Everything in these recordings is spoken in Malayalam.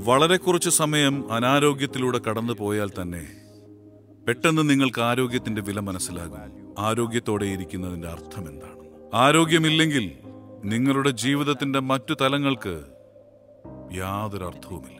വളരെ കുറച്ച് സമയം അനാരോഗ്യത്തിലൂടെ കടന്നു പോയാൽ തന്നെ പെട്ടെന്ന് നിങ്ങൾക്ക് ആരോഗ്യത്തിന്റെ വില മനസ്സിലാകും ആരോഗ്യത്തോടെ ഇരിക്കുന്നതിന്റെ അർത്ഥം എന്താണ് ആരോഗ്യമില്ലെങ്കിൽ നിങ്ങളുടെ ജീവിതത്തിന്റെ മറ്റു തലങ്ങൾക്ക് യാതൊരു അർത്ഥവുമില്ല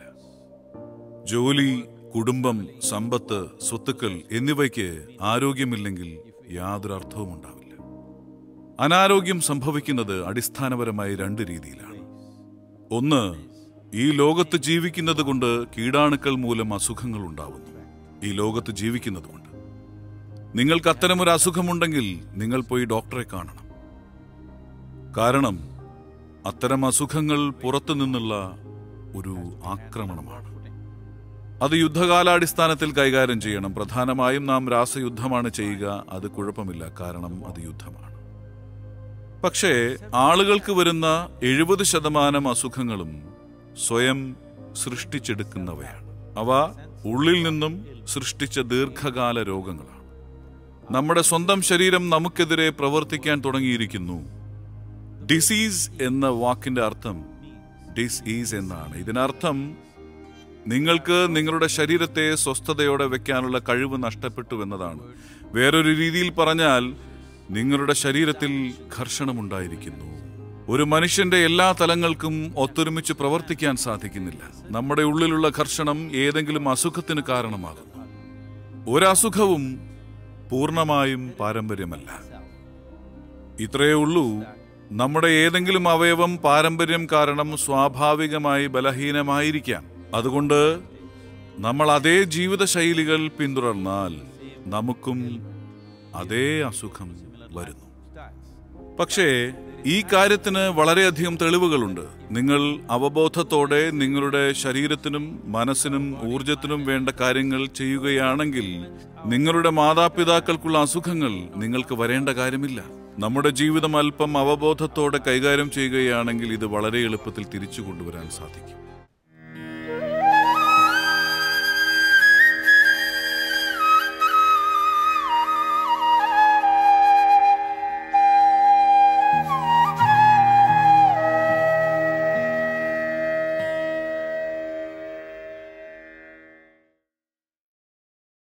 ജോലി കുടുംബം സമ്പത്ത് സ്വത്തുക്കൾ എന്നിവയ്ക്ക് ആരോഗ്യമില്ലെങ്കിൽ യാതൊരു അർത്ഥവും ഉണ്ടാവില്ല അനാരോഗ്യം സംഭവിക്കുന്നത് അടിസ്ഥാനപരമായി രണ്ട് രീതിയിലാണ് ഒന്ന് ഈ ലോകത്ത് ജീവിക്കുന്നത് കൊണ്ട് കീടാണുക്കൾ മൂലം അസുഖങ്ങൾ ഉണ്ടാവുന്നു ഈ ലോകത്ത് ജീവിക്കുന്നത് കൊണ്ട് നിങ്ങൾക്ക് അത്തരമൊരു അസുഖമുണ്ടെങ്കിൽ നിങ്ങൾ പോയി ഡോക്ടറെ കാണണം കാരണം അത്തരം അസുഖങ്ങൾ പുറത്തു നിന്നുള്ള ഒരു ആക്രമണമാണ് അത് യുദ്ധകാലാടിസ്ഥാനത്തിൽ കൈകാര്യം ചെയ്യണം പ്രധാനമായും നാം രാസയുദ്ധമാണ് ചെയ്യുക അത് കുഴപ്പമില്ല കാരണം അത് യുദ്ധമാണ് പക്ഷേ ആളുകൾക്ക് വരുന്ന എഴുപത് ശതമാനം അസുഖങ്ങളും സ്വയം സൃഷ്ടിച്ചെടുക്കുന്നവയാണ് അവ ഉള്ളിൽ നിന്നും സൃഷ്ടിച്ച ദീർഘകാല രോഗങ്ങളാണ് നമ്മുടെ സ്വന്തം ശരീരം നമുക്കെതിരെ പ്രവർത്തിക്കാൻ തുടങ്ങിയിരിക്കുന്നു ഡിസീസ് എന്ന വാക്കിന്റെ അർത്ഥം ഡിസീസ് എന്നാണ് ഇതിനർത്ഥം നിങ്ങൾക്ക് നിങ്ങളുടെ ശരീരത്തെ സ്വസ്ഥതയോടെ വെക്കാനുള്ള കഴിവ് നഷ്ടപ്പെട്ടു എന്നതാണ് വേറൊരു രീതിയിൽ പറഞ്ഞാൽ നിങ്ങളുടെ ശരീരത്തിൽ ഘർഷണമുണ്ടായിരിക്കുന്നു ഒരു മനുഷ്യന്റെ എല്ലാ തലങ്ങൾക്കും ഒത്തൊരുമിച്ച് പ്രവർത്തിക്കാൻ സാധിക്കുന്നില്ല നമ്മുടെ ഉള്ളിലുള്ള ഘർഷണം ഏതെങ്കിലും അസുഖത്തിന് കാരണമാകുന്നു ഒരസുഖവും പൂർണ്ണമായും പാരമ്പര്യമല്ല ഇത്രയേ ഉള്ളൂ നമ്മുടെ ഏതെങ്കിലും അവയവം പാരമ്പര്യം കാരണം സ്വാഭാവികമായി ബലഹീനമായിരിക്കാം അതുകൊണ്ട് നമ്മൾ അതേ ജീവിതശൈലികൾ പിന്തുടർന്നാൽ നമുക്കും അതേ അസുഖം വരുന്നു പക്ഷേ ഈ കാര്യത്തിന് വളരെയധികം തെളിവുകളുണ്ട് നിങ്ങൾ അവബോധത്തോടെ നിങ്ങളുടെ ശരീരത്തിനും മനസ്സിനും ഊർജത്തിനും വേണ്ട കാര്യങ്ങൾ ചെയ്യുകയാണെങ്കിൽ നിങ്ങളുടെ മാതാപിതാക്കൾക്കുള്ള അസുഖങ്ങൾ നിങ്ങൾക്ക് വരേണ്ട കാര്യമില്ല നമ്മുടെ ജീവിതം അല്പം അവബോധത്തോടെ കൈകാര്യം ചെയ്യുകയാണെങ്കിൽ ഇത് വളരെ എളുപ്പത്തിൽ തിരിച്ചു കൊണ്ടുവരാൻ സാധിക്കും